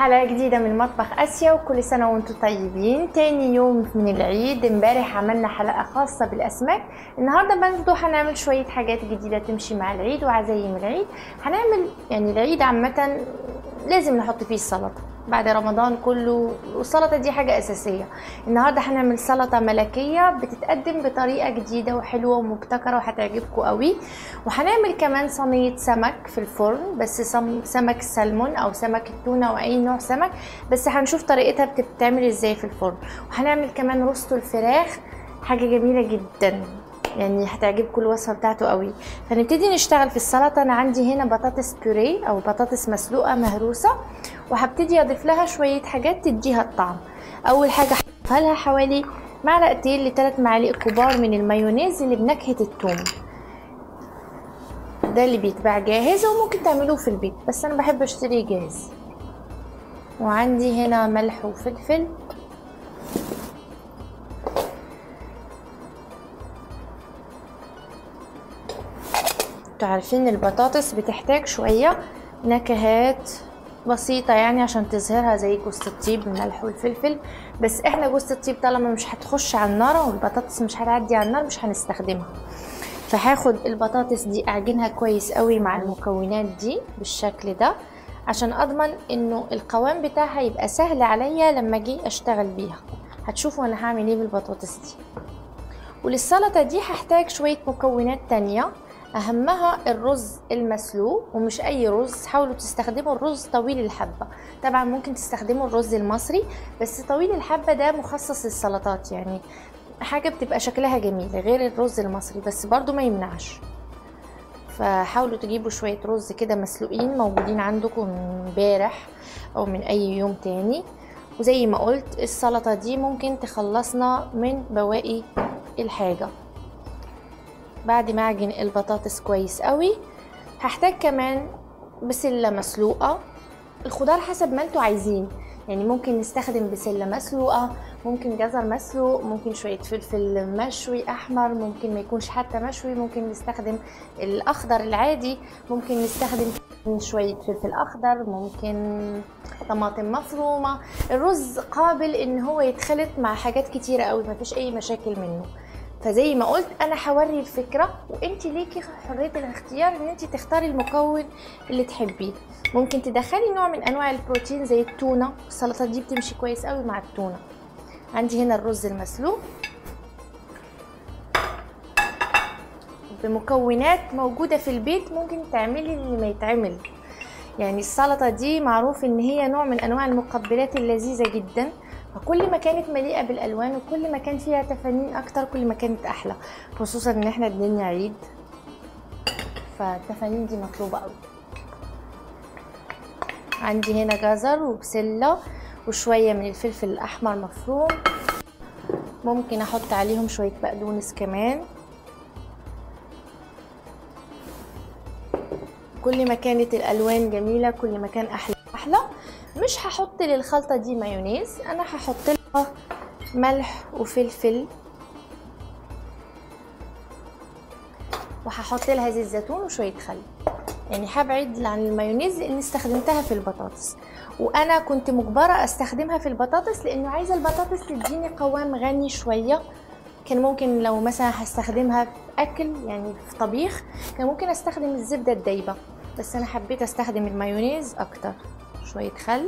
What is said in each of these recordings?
حلقة جديدة من مطبخ آسيا وكل سنة وانتم طيبين تاني يوم من العيد امبارح عملنا حلقة خاصة بالأسماك النهاردة برضه هنعمل شوية حاجات جديدة تمشي مع العيد وعزايم العيد هنعمل يعني العيد عامة لازم نحط فيه السلطة بعد رمضان كله والسلطة دي حاجة أساسية النهاردة هنعمل سلطة ملكية بتتقدم بطريقة جديدة وحلوة ومبتكرة وهتعجبكم قوي وهنعمل كمان صينية سمك في الفرن بس سم- سمك السلمون أو سمك التونة أو أي نوع سمك بس هنشوف طريقتها بتتعمل ازاي في الفرن وهنعمل كمان روستو الفراخ حاجة جميلة جدا يعني هتعجبكم الوصفه بتاعته قوي فنبتدي نشتغل في السلطه انا عندي هنا بطاطس بوريه او بطاطس مسلوقه مهروسه وهبتدي اضيف لها شويه حاجات تديها الطعم اول حاجه هضيفها لها حوالي معلقتين لثلاث معالق كبار من المايونيز اللي بنكهه الثوم ده اللي بيتباع جاهز وممكن تعملوه في البيت بس انا بحب اشتريه جاهز وعندي هنا ملح وفلفل انتوا عارفين البطاطس بتحتاج شوية نكهات بسيطة يعني عشان تظهرها زي جوز الطيب الملح والفلفل بس احنا جوز الطيب طالما مش هتخش على النار والبطاطس مش هتعدي على النار مش هنستخدمها فهاخد البطاطس دي اعجنها كويس قوي مع المكونات دي بالشكل ده عشان اضمن انه القوام بتاعها يبقى سهل عليا لما اجي اشتغل بيها هتشوفوا انا هعمل ايه بالبطاطس دي وللسلطة دي هحتاج شوية مكونات تانية اهمها الرز المسلوق ومش اي رز حاولوا تستخدموا الرز طويل الحبه طبعا ممكن تستخدموا الرز المصري بس طويل الحبه ده مخصص للسلطات يعني حاجه بتبقى شكلها جميل غير الرز المصري بس برضو ما يمنعش فحاولوا تجيبوا شويه رز كده مسلوقين موجودين عندكم من امبارح او من اي يوم تاني وزي ما قلت السلطه دي ممكن تخلصنا من بواقي الحاجه بعد ما اعجن البطاطس كويس قوي هحتاج كمان بسله مسلوقه الخضار حسب ما انتوا عايزين يعني ممكن نستخدم بسله مسلوقه ممكن جزر مسلوق ممكن شويه فلفل مشوي احمر ممكن ما يكونش حتى مشوي ممكن نستخدم الاخضر العادي ممكن نستخدم شويه فلفل اخضر ممكن طماطم مفرومه الرز قابل ان هو يتخلط مع حاجات كتيره قوي مفيش اي مشاكل منه فزي ما قلت انا هوري الفكره وانت ليكي حريه الاختيار ان انت تختاري المكون اللي تحبيه ممكن تدخلي نوع من انواع البروتين زي التونه السلطه دي بتمشي كويس قوي مع التونه عندي هنا الرز المسلوق بمكونات موجوده في البيت ممكن تعملي اللي ما يتعمل يعني السلطه دي معروف ان هي نوع من انواع المقبلات اللذيذه جدا فكل ما كانت مليئه بالالوان وكل ما كان فيها تفانين اكتر كل ما كانت احلى خصوصا ان احنا الدنيا عيد فالتفانين دي مطلوبه قوي عندي هنا جزر وبسله وشويه من الفلفل الاحمر مفروم ممكن احط عليهم شويه بقدونس كمان كل ما كانت الالوان جميله كل ما كان احلى احلى مش هحط للخلطه دي مايونيز انا هحط لها ملح وفلفل وهحط لها زيت زيتون وشويه خل يعني هبعد عن المايونيز لان استخدمتها في البطاطس وانا كنت مجبره استخدمها في البطاطس لانه عايزه البطاطس تديني قوام غني شويه كان ممكن لو مثلا هستخدمها في اكل يعني في طبيخ كان ممكن استخدم الزبده الدايبه بس انا حبيت استخدم المايونيز اكتر شويه خل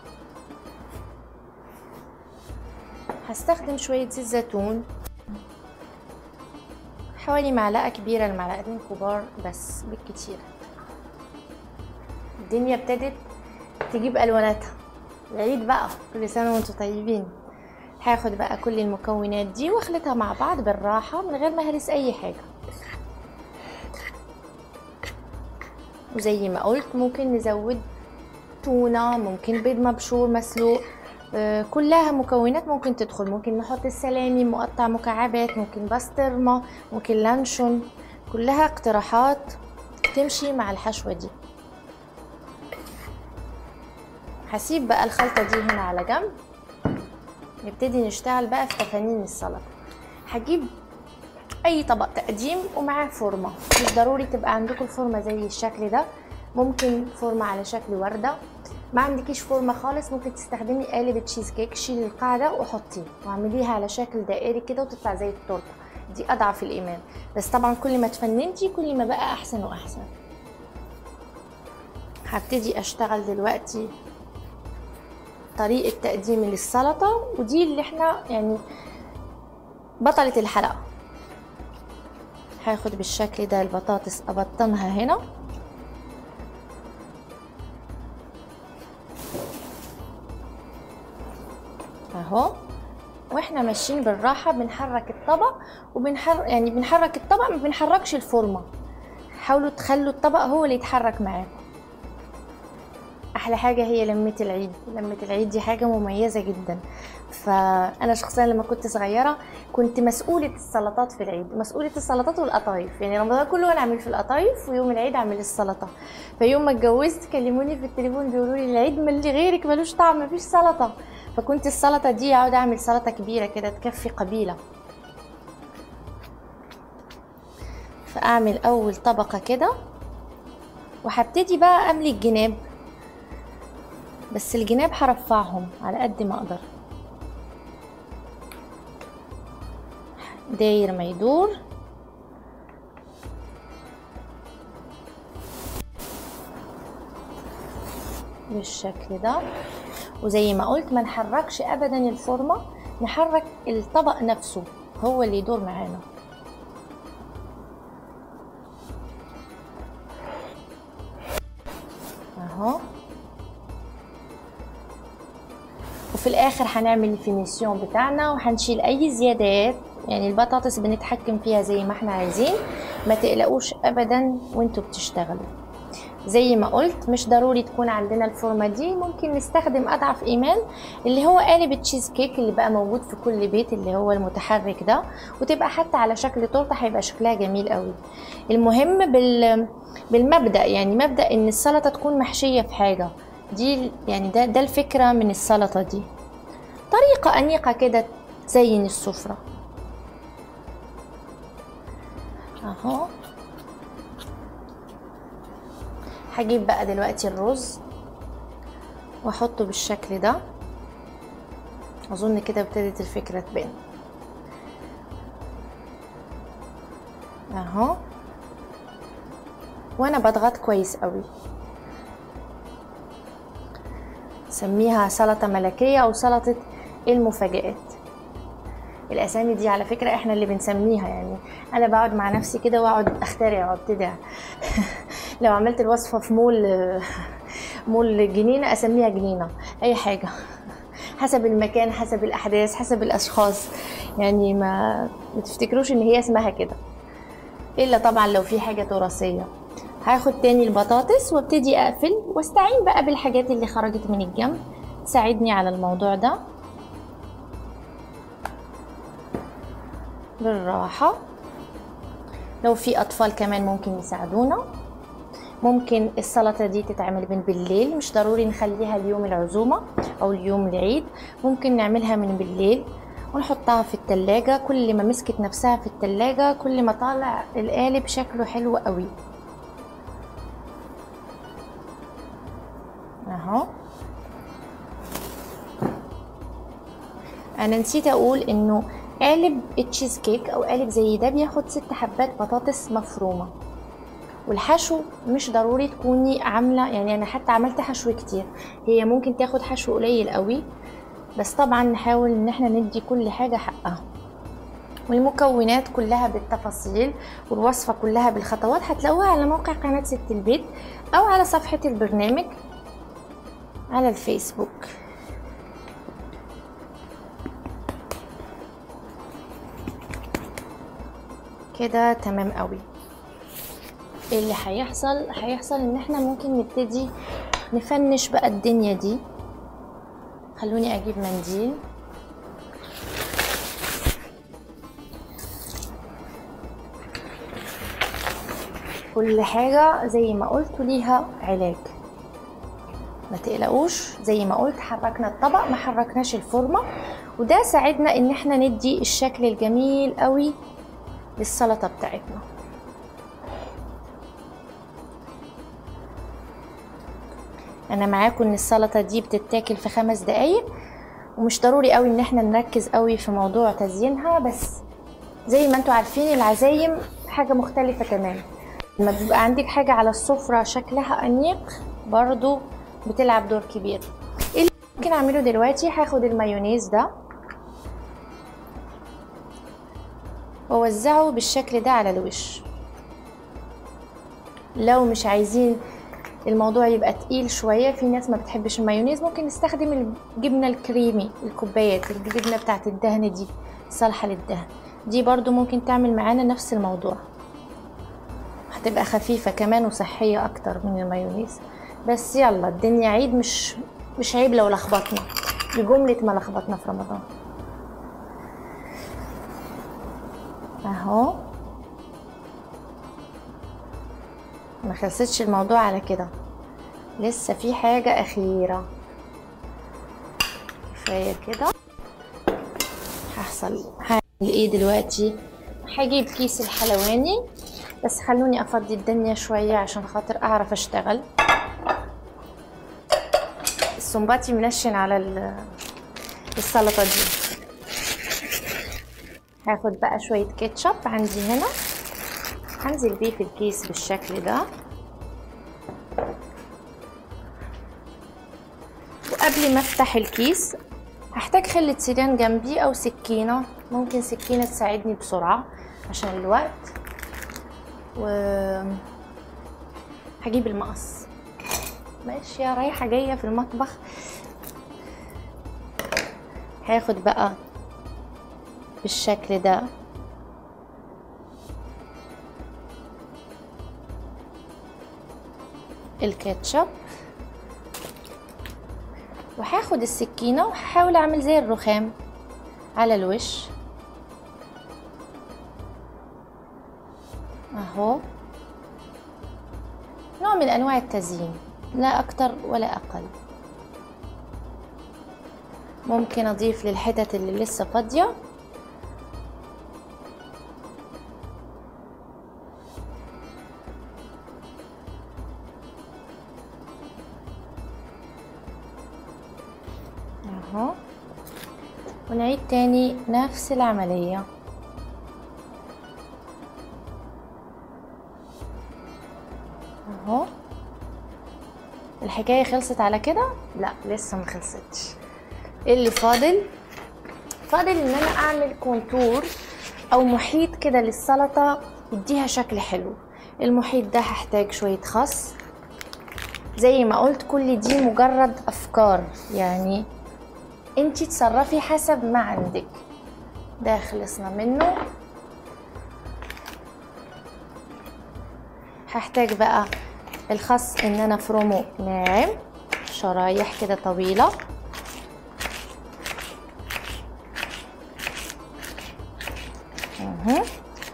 هستخدم شويه زيت زيتون حوالي معلقه كبيره لمعلقتين كبار بس بالكتير الدنيا ابتدت تجيب الواناتها العيد بقى كل سنه وانتم طيبين هاخد بقى كل المكونات دي واخلطها مع بعض بالراحه من غير ما اهرس اي حاجه وزي ما قلت ممكن نزود تونه ممكن بيض مبشور مسلوق آه، كلها مكونات ممكن تدخل ممكن نحط السلامي مقطع مكعبات ممكن بسطرمه ممكن لانشون كلها اقتراحات تمشي مع الحشوه دي هسيب بقى الخلطه دي هنا على جنب نبتدي نشتغل بقى في تفانين السلطه هجيب اي طبق تقديم ومعاه فورمه مش ضروري تبقى عندكم الفورمه زي الشكل ده ممكن فورمة على شكل وردة ما عندكيش فورمة خالص ممكن تستخدمي قالب تشيز كيك شيلي القاعدة وحطيه واعمليها على شكل دائري كده وتطلع زي التورتة دي أضعف الإيمان بس طبعا كل ما تفننتي كل ما بقى أحسن وأحسن هبتدي أشتغل دلوقتي طريقة تقديمي للسلطة ودي اللي احنا يعني بطلة الحلقة هاخد بالشكل ده البطاطس أبطنها هنا اهو واحنا ماشيين بالراحه بنحرك الطبق وبنحرك يعني بنحرك الطبق ما بنحركش الفورمه حاولوا تخلوا الطبق هو اللي يتحرك معاكم احلى حاجه هي لمه العيد لمه العيد دي حاجه مميزه جدا فانا شخصيا لما كنت صغيره كنت مسؤوله السلطات في العيد مسؤوله السلطات والقطايف يعني رمضان كله انا اعمل في القطايف ويوم العيد اعمل السلطه فيوم ما اتجوزت كلموني في التليفون بيقولوا لي العيد ملي غيرك ملوش طعم مفيش سلطه فكنت السلطه دي اقعد اعمل سلطه كبيره كده تكفي قبيله فاعمل اول طبقه كده وهبتدي بقى املي الجناب بس الجناب هرفعهم على قد ما اقدر داير ما يدور بالشكل ده وزي ما قلت ما نحركش ابدا الفورمه نحرك الطبق نفسه هو اللي يدور معانا اهو وفي الاخر هنعمل الفينيسيون بتاعنا وهنشيل اي زيادات يعني البطاطس بنتحكم فيها زي ما احنا عايزين ما تقلقوش ابدا وانتوا بتشتغلوا زي ما قلت مش ضروري تكون عندنا الفورمه دي ممكن نستخدم اضعف ايمان اللي هو قالب التشيز كيك اللي بقى موجود في كل بيت اللي هو المتحرك ده وتبقى حتى على شكل تورته هيبقى شكلها جميل قوي المهم بال بالمبدا يعني مبدا ان السلطه تكون محشيه في حاجه دي يعني ده ده الفكره من السلطه دي طريقه انيقه كده تزين السفره اهو هجيب بقى دلوقتي الرز واحطه بالشكل ده اظن كده ابتدت الفكره تبان اهو وانا بضغط كويس قوي سميها سلطه ملكيه او سلطه المفاجآت الاسامي دي على فكره احنا اللي بنسميها يعني انا بقعد مع نفسي كده واقعد اخترع وابتدع لو عملت الوصفه في مول مول جنينه اسميها جنينه اي حاجه حسب المكان حسب الاحداث حسب الاشخاص يعني ما ما تفتكروش ان هي اسمها كده الا طبعا لو في حاجه تراثيه هاخد تاني البطاطس وابتدي اقفل واستعين بقى بالحاجات اللي خرجت من الجنب تساعدني على الموضوع ده بالراحة لو في أطفال كمان ممكن يساعدونا ممكن السلطة دي تتعمل من بالليل مش ضروري نخليها اليوم العزومة أو اليوم العيد ممكن نعملها من بالليل ونحطها في التلاجة كل ما مسكت نفسها في التلاجة كل ما طالع القالب شكله حلو قوي اهو انا نسيت اقول انه قالب التشيز كيك او قالب زي ده بياخد ست حبات بطاطس مفرومه والحشو مش ضروري تكوني عامله يعني انا حتى عملت حشو كتير هي ممكن تاخد حشو قليل قوي بس طبعا نحاول ان احنا ندي كل حاجه حقها والمكونات كلها بالتفاصيل والوصفة كلها بالخطوات هتلاقوها على موقع قناة ست البيت أو على صفحة البرنامج على الفيسبوك كده تمام قوي اللي هيحصل هيحصل ان احنا ممكن نبتدي نفنش بقى الدنيا دي خلوني اجيب منديل كل حاجة زي ما قلت ليها علاج ما تقلقوش زي ما قلت حركنا الطبق ما حركناش الفورمة وده ساعدنا ان احنا ندي الشكل الجميل قوي للسلطة بتاعتنا انا معاكم ان السلطه دي بتتاكل في خمس دقايق ومش ضروري قوي ان احنا نركز قوي في موضوع تزيينها بس زي ما انتوا عارفين العزايم حاجه مختلفه تماما لما بيبقى عندك حاجه على السفره شكلها انيق برضو بتلعب دور كبير ايه اللي ممكن اعمله دلوقتي هاخد المايونيز ده واوزعه بالشكل ده على الوش لو مش عايزين الموضوع يبقى تقيل شويه في ناس ما بتحبش المايونيز ممكن نستخدم الجبنه الكريمي الكوبايات الجبنه بتاعت الدهن دي صالحه للدهن دي برضو ممكن تعمل معانا نفس الموضوع هتبقى خفيفه كمان وصحيه اكتر من المايونيز بس يلا الدنيا عيد مش مش عيب لو لخبطنا بجمله ما لخبطنا في رمضان اهو ما خلصتش الموضوع على كده لسه في حاجة أخيرة كفاية كده هحصل هعمل ايه دلوقتي هجيب كيس الحلواني بس خلوني افضي الدنيا شوية عشان خاطر اعرف اشتغل السنباطي منشن على ال- السلطة دي هاخد بقى شوية كاتشب عندي هنا هنزل بيه في الكيس بالشكل ده وقبل ما افتح الكيس هحتاج خلة سيران جنبي او سكينة ممكن سكينة تساعدني بسرعة عشان الوقت و هجيب المقص ماشية رايحة جاية في المطبخ هاخد بقى بالشكل ده الكاتشب وهاخد السكينة وهحاول اعمل زي الرخام على الوش اهو نوع من انواع التزيين لا اكتر ولا اقل ممكن اضيف للحتت اللي لسه فاضيه اهو ونعيد تاني نفس العملية اهو الحكاية خلصت على كده؟ لا لسه ما خلصتش إيه اللي فاضل فاضل ان انا اعمل كونتور او محيط كده للسلطة يديها شكل حلو المحيط ده هحتاج شوية خس زي ما قلت كل دي مجرد افكار يعني انتي تصرفي حسب ما عندك ده خلصنا منه هحتاج بقى الخس ان انا افرمه ناعم شرايح كده طويلة مهم.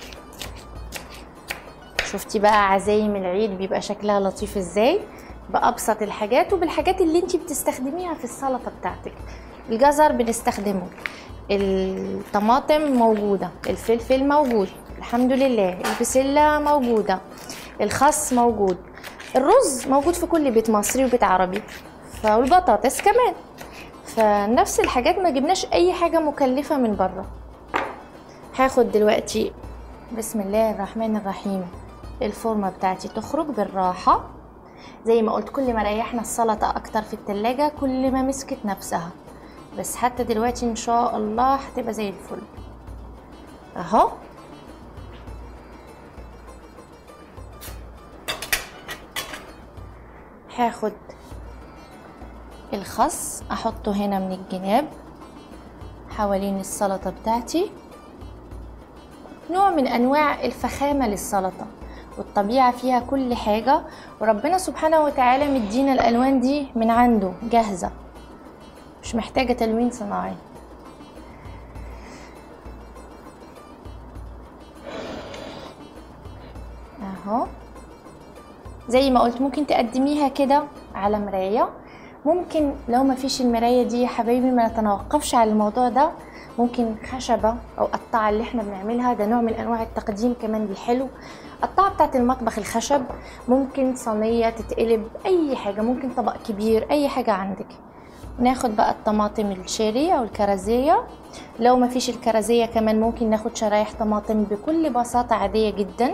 شفتي بقى عزايم العيد بيبقى شكلها لطيف ازاي بأبسط الحاجات وبالحاجات اللي انتي بتستخدميها في السلطة بتاعتك الجزر بنستخدمه الطماطم موجودة الفلفل موجود الحمد لله البسلة موجودة الخس موجود الرز موجود في كل بيت مصري وبيت عربي والبطاطس كمان فنفس الحاجات ما جبناش اي حاجة مكلفة من بره هاخد دلوقتي بسم الله الرحمن الرحيم الفورمة بتاعتي تخرج بالراحة زي ما قلت كل ما ريحنا السلطة اكتر في التلاجة كل ما مسكت نفسها بس حتى دلوقتي ان شاء الله هتبقى زي الفل اهو هاخد الخس احطه هنا من الجناب حوالين السلطة بتاعتي نوع من انواع الفخامة للسلطة والطبيعة فيها كل حاجة وربنا سبحانه وتعالى مدينا الالوان دي من عنده جاهزة مش محتاجة تلوين صناعي اهو زي ما قلت ممكن تقدميها كده على مراية ممكن لو ما فيش المراية دي يا حبايبي ما نتوقفش على الموضوع ده ممكن خشبة او قطعة اللي احنا بنعملها ده نوع من انواع التقديم كمان الحلو قطعة بتاعت المطبخ الخشب ممكن صينية تتقلب اي حاجة ممكن طبق كبير اي حاجة عندك ناخد بقى الطماطم الشيري او الكرزية لو ما فيش الكرزية كمان ممكن ناخد شرايح طماطم بكل بساطة عادية جدا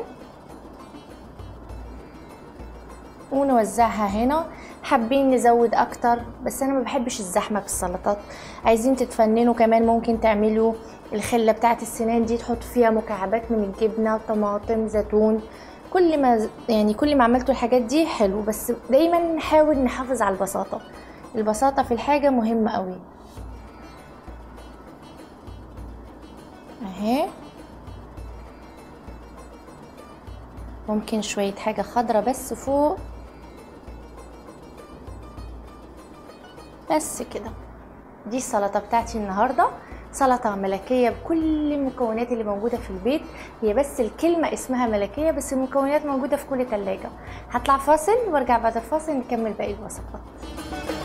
ونوزعها هنا حابين نزود اكتر بس انا ما بحبش الزحمه في السلطات عايزين تتفننوا كمان ممكن تعملوا الخله بتاعه السنان دي تحطوا فيها مكعبات من الجبنه طماطم زيتون كل ما يعني كل ما عملتوا الحاجات دي حلو بس دايما نحاول نحافظ على البساطه البساطه في الحاجه مهمه قوي اهي ممكن شويه حاجه خضرة بس فوق بس كده دي السلطه بتاعتي النهارده سلطه ملكيه بكل المكونات اللي موجوده في البيت هي بس الكلمه اسمها ملكيه بس المكونات موجوده في كل تلاجة هطلع فاصل وارجع بعد الفاصل نكمل باقي الوصفات